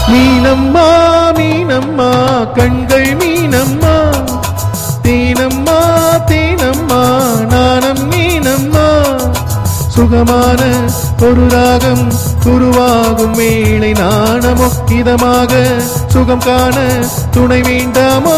மீனம்மா மீனம்மா கண்கள் மீனம்மா தேனம்மா தேனம்மா நாணம் மீனம்மா சுகமான ஒரு ராகம் உருவாகும் வேளை நாணமோ இதமாக சுகம் காண துணை வேண்டாமோ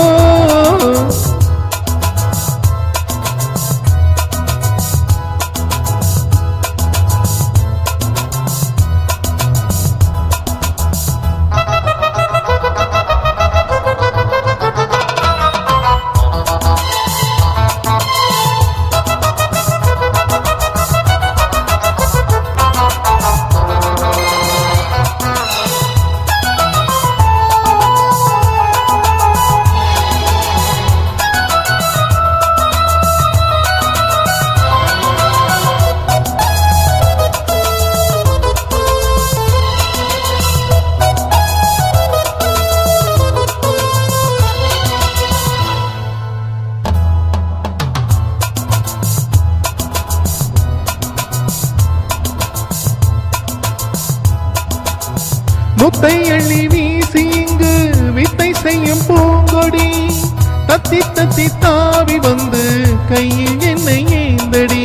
முத்தை எள்ளி வீசி இங்கு வித்தை செய்யும் பூங்கொடி தத்தி தத்தி தாவி வந்து கையில் என்னை ஏந்தடி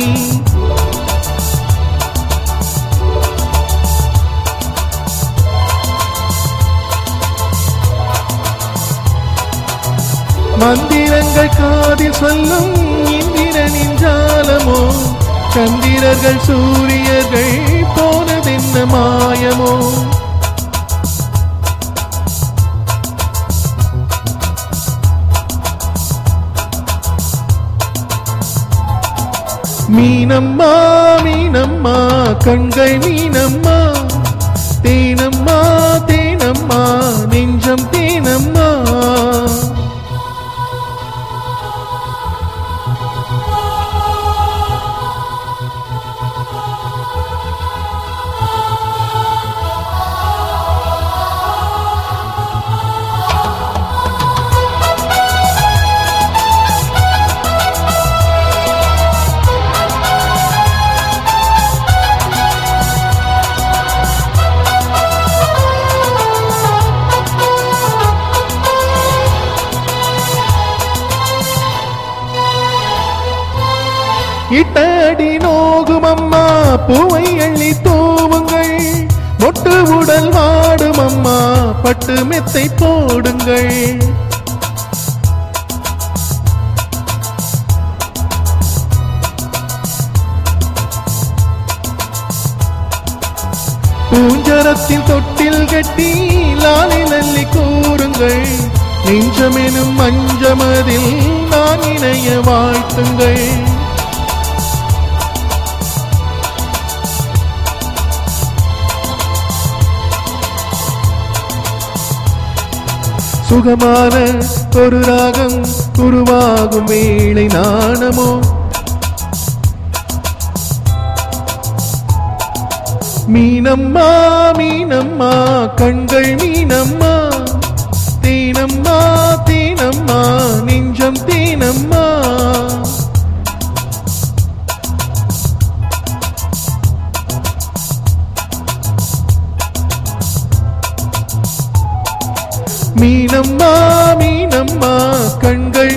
மந்திரங்கள் காதில் சொல்லும் இந்திரனின் ஜாலமோ சந்திரர்கள் சூரியர்கள் போனதென்ன மாயமோ மீனம்மா மீனம்மா கண்கள் மீனம்மா தேனம்மா தேனம்மா நெஞ்சம் தேனம்மா இட்டடி நோகும் அம்மா பூவை அள்ளி தூவுங்கள் மொட்டு உடல் வாடும் அம்மா பட்டு மெத்தை போடுங்கள் பூஞ்சரத்தின் தொட்டில் கட்டி லாலி நல்லி கூறுங்கள் நெஞ்சமெனும் மஞ்சமதில் நான் இணைய வாழ்த்துங்கள் சுகமான ஒரு ராகம் உருவாகும் வேளை நாணமோ மீனம்மா மீனம்மா கண்கள் மீனம்மா தேனம்மா தேனம்மா நெஞ்சம் தேனம்மா மீனம்மா மீனம்மா கண்கள்